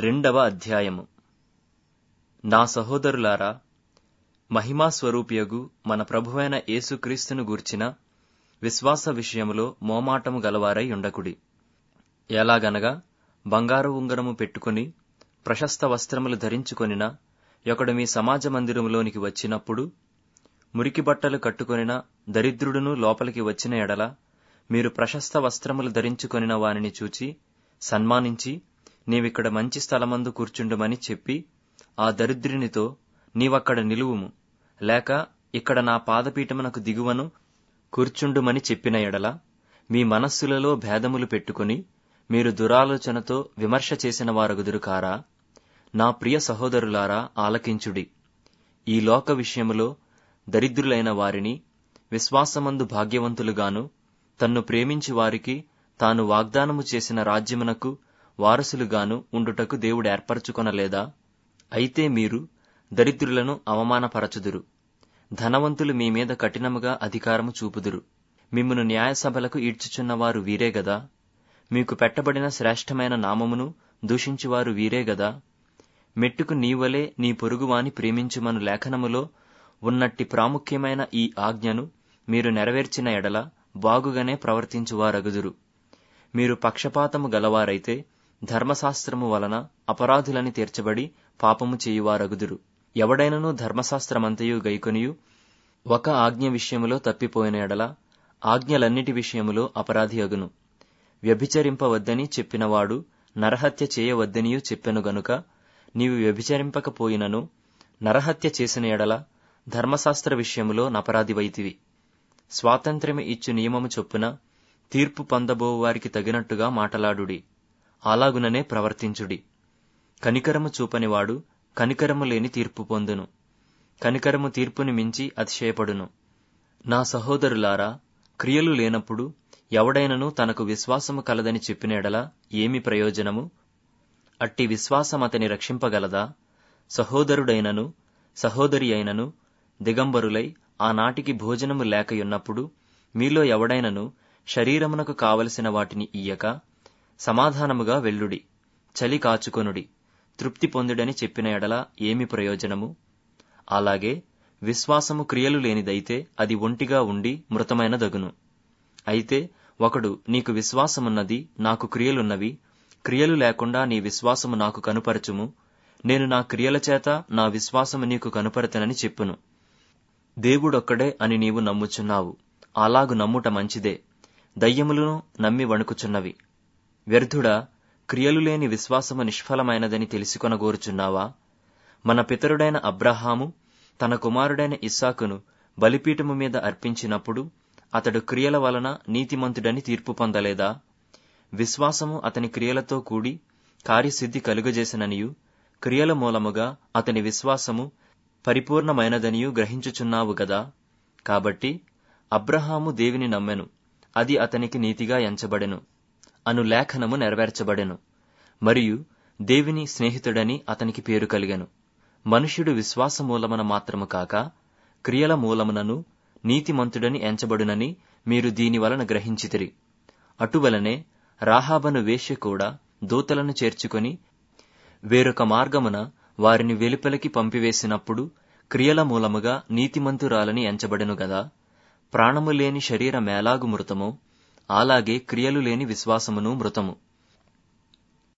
రెండవ అధ్యాయము నా సహోదరులారా మహిమా స్వరూపియగు మన ప్రభువైన యేసుక్రీస్తును గూర్చిన విశ్వాస విషయములో మోమాటము గలవారై ఉండకుడి ఎలాగనగా బంగారు ఉంగరము పెట్టుకుని ప్రశస్త వస్త్రములు ధరించుకొనిన ఒకడు మీ సమాజ మందిరములోనికి వచ్చినప్పుడు మురికి బట్టలు కట్టుకొనిన దరిద్రుడును లోపలికి వచ్చిన ఎడల మీరు ప్రశస్త వస్త్రములు ధరించుకొనిన వానిని చూచి సన్మానించి నీవిక్కడ మంచి స్థలమందు కూర్చుండుమని చెప్పి ఆ దరిద్రునితో నీవక్కడ నిలువుము లేక ఇక్కడ నా పాదపీఠమునకు దిగువను కూర్చుండుమని చెప్పిన ఎడల మీ మనస్సులలో భేదములు పెట్టుకుని మీరు దురాలోచనతో విమర్శ చేసిన వారగుదురు కారా నా ప్రియ సహోదరులారా ఆలకించుడి ఈ లోక విషయములో దరిద్రులైన వారిని విశ్వాసమందు భాగ్యవంతులుగాను తన్ను ప్రేమించి వారికి తాను వాగ్దానము చేసిన రాజ్యమునకు వారసులుగాను ఉండుటకు దేవుడు ఏర్పరచుకొనలేదా అయితే మీరు దరిద్రులను అవమానపరచుదురు ధనవంతులు మీ మీద కఠినముగా అధికారము చూపుదురు మిమ్మును న్యాయసభలకు ఈడ్చుచున్నవారు వీరే గదా మీకు పెట్టబడిన శ్రేష్టమైన నామమును దూషించువారు వీరే గదా మెట్టుకు నీవలే నీ పొరుగువాని ప్రేమించుమను లేఖనములో ఉన్నట్టి ప్రాముఖ్యమైన ఈ ఆజ్ఞను మీరు నెరవేర్చిన ఎడల బాగుగానే ప్రవర్తించువారగుదురు మీరు పక్షపాతము గలవారైతే ధర్మశాస్త్రము వలన అపరాధులని తీర్చబడి పాపము చేయువారగుదురు ఎవడైనను ధర్మశాస్త్రమంతయు గైకొనియు ఒక ఆజ్ఞ విషయములో తప్పిపోయిన ఎడల ఆజ్ఞలన్నిటి విషయములో అపరాధి అగును వ్యభిచరింపవద్దని చెప్పినవాడు నరహత్య చేయవద్దనియూ చెప్పెను గనుక నీవు వ్యభిచరింపకపోయినను నరహత్య చేసిన ఎడల ధర్మశాస్త్ర విషయములో నపరాధివైతివి స్వాతంత్ర్యము ఇచ్చు నియమము చొప్పున తీర్పు పొందబోవు వారికి తగినట్టుగా మాటలాడుడి అలాగుననే ప్రవర్తించుడి కనికరము చూపనివాడు కనికరము లేని తీర్పు పొందును కనికరము తీర్పుని మించి అతిశయపడును నా సహోదరులారా క్రియలు లేనప్పుడు ఎవడైనను తనకు విశ్వాసము కలదని చెప్పిన ఎడల ఏమి ప్రయోజనము అట్టి విశ్వాసం అతని రక్షింపగలదా సహోదరుడైనను సహోదరి అయినను దిగంబరులై ఆనాటికి భోజనము లేకయున్నప్పుడు మీలో ఎవడైనను శరీరమునకు కావలసిన వాటిని ఇయ్యక సమాధానముగా వెళ్ళుడి చలి కాచుకొనుడి తృప్తి పొందుడని చెప్పిన ఎడల ఏమి ప్రయోజనము అలాగే విశ్వాసము క్రియలు లేనిదైతే అది ఒంటిగా ఉండి మృతమైన దగును అయితే ఒకడు నీకు విశ్వాసమున్నది నాకు క్రియలున్నవి క్రియలు లేకుండా నీ విశ్వాసము నాకు కనుపరచుము నేను నా క్రియల చేత నా విశ్వాసము నీకు కనుపరతనని చెప్పును దేవుడొక్కడే అని నీవు నమ్ముచున్నావు అలాగు నమ్ముట మంచిదే దయ్యములను నమ్మి వణుకుచున్నవి వ్యర్థుడా క్రియలు లేని విశ్వాసము నిష్ఫలమైనదని తెలుసుకొనగోరుచున్నావా మన పితరుడైన అబ్రహాము తన కుమారుడైన ఇస్సాకును బలిపీఠము మీద అర్పించినప్పుడు అతడు క్రియల వలన నీతిమంతుడని తీర్పు పొందలేదా విశ్వాసము అతని క్రియలతో కూడి కార్యసిద్ధి కలుగజేసిననియు క్రియల మూలముగా అతని విశ్వాసము పరిపూర్ణమైనదనియు గ్రహించుచున్నావు గదా కాబట్టి అబ్రహాము దేవిని నమ్మెను అది అతనికి నీతిగా ఎంచబడెను అను లేఖనము నెరవేర్చబడెను మరియు దేవిని స్నేహితుడని అతనికి పేరు కలిగెను మనుష్యుడు విశ్వాస మూలమున మాత్రము కాక క్రియల మూలమునను నీతిమంతుడని ఎంచబడునని మీరు దీని వలన గ్రహించితిరి అటువలనే రాహాబను వేశ్య కూడా దూతలను చేర్చుకొని వేరొక మార్గమున వారిని వెలుపలికి పంపివేసినప్పుడు క్రియల మూలముగా నీతిమంతురాలని ఎంచబడెను గదా ప్రాణము లేని శరీరమేలాగు మృతమో అలాగే క్రియలు లేని విశ్వాసమును మృతము